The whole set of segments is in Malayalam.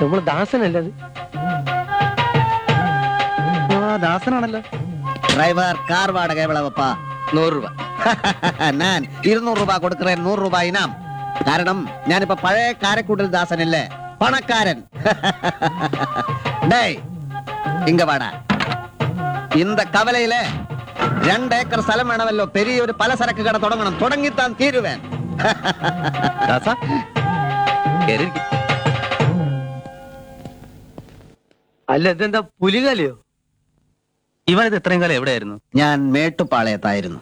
നമ്മള് ദാസനല്ലേ അത് ആ ദാസനാണല്ലോ டிரைவர் கார் வாடகை எவ்வளவுப்பா നൂറ് രൂപ நான் இருநூறு ரூபாய் கொடுக்கிறேன் நூறு ரூபாய் இனாம் കാരണം ഞാനിപ്പോ പഴയ കാരക്കൂട്ടൽ ദാസനല്ലേ പണക്കാരൻ டேய் ഇങ്ങ വാടാ இந்த കവലയില് രണ്ട് ഏക്കർ സ്ഥലം വേണമല്ലോ പെരിയൊരു പലചരക്ക് കട തുടങ്ങണം തുടങ്ങിത്താൻ തീരുവേൻ ദാസ കേറി ഇരിക്ക്. അല്ല ഇതെന്താ പുലികലയോ ഇവനിത് ഇത്രയും കാലം എവിടെയായിരുന്നു ഞാൻ മേട്ടുപാളയത്തായിരുന്നു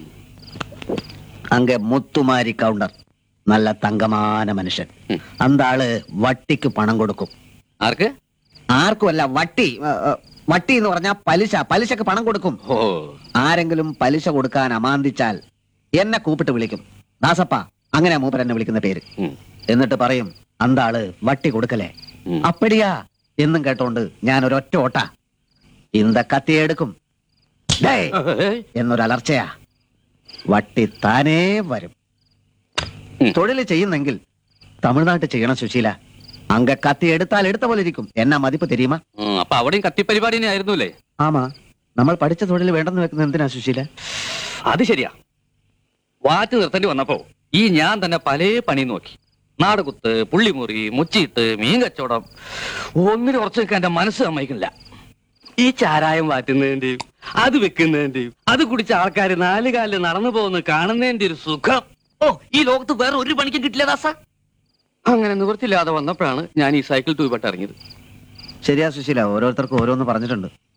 അങ്ങ് മുത്തുമാരി കൗണ്ടർ നല്ല തങ്കമാന മനുഷ്യൻ അന്ത ആള് വട്ടിക്ക് പണം കൊടുക്കും ആർക്ക് ആർക്കുമല്ല വട്ടി ഏ, ഏ, വട്ടി എന്ന് പറഞ്ഞാൽ പലിശ പലിശക്ക് പണം കൊടുക്കും ഓ ആരെങ്കിലും പലിശ കൊടുക്കാൻ അമാന്തിച്ചാൽ എന്നെ കൂപ്പിട്ട് വിളിക്കും ദാസപ്പ അങ്ങനെ മൂപ്പർ എന്നെ വിളിക്കുന്ന പേര് ഉം. എന്നിട്ട് പറയും അന്താള് വട്ടി കൊടുക്കലേ ഉം. അപ്പടിയാ എന്നും കേട്ടോണ്ട് ഞാൻ ഒരൊറ്റ ഓട്ട ഇന്ത കത്തിയെടുക്കും ഡേയ് എന്നൊരു അലർച്ചയാ വട്ടി താനേ വരും ഉം. തൊഴിൽ ചെയ്യുന്നെങ്കിൽ തമിഴ്നാട്ടിൽ ചെയ്യണം സുശീല അങ്ക കത്തി എടുത്താൽ എടുത്ത പോലെ ഇരിക്കും എന്നാ മതിപ്പ് തെരിയുമാ ഉം, അപ്പൊ അവിടെയും കത്തിപ്പരിപാടി തന്നെ ആയിരുന്നു അല്ലേ ആമാ നമ്മൾ പഠിച്ച തൊഴിൽ വേണ്ടെന്ന് വെക്കുന്നത് എന്തിനാ സുശീല അത് ശരിയാ വാറ്റ് നിർത്തേണ്ടി വന്നപ്പോ ഈ ഞാൻ തന്നെ പല പണി നോക്കി നാടുകുത്ത് പുള്ളിമുറി മുച്ചിട്ട് മീൻ കച്ചവടം ഒന്നിനും ഉറച്ചു നിൽക്കാൻ എന്റെ മനസ്സ് സമ്മതിക്കില്ല ഈ ചാരായം വാറ്റുന്നതിന്റെയും അത് വെക്കുന്നതിന്റെയും അത് കുടിച്ച ആൾക്കാർ നാല് കാലിൽ നടന്നു പോകുന്ന കാണുന്നതിന്റെ ഒരു സുഖം ഓ ഈ ലോകത്ത് വേറെ ഒരു പണിക്കും കിട്ടില്ല ദാസ അങ്ങനെ നിവൃത്തിയില്ലാതെ വന്നപ്പോഴാണ് ഞാൻ ഈ സൈക്കിൾ ടൂബട്ട് ഇറങ്ങിയത് ശരിയാ സുശീല ഓരോരുത്തർക്കും ഓരോന്ന് പറഞ്ഞിട്ടുണ്ട്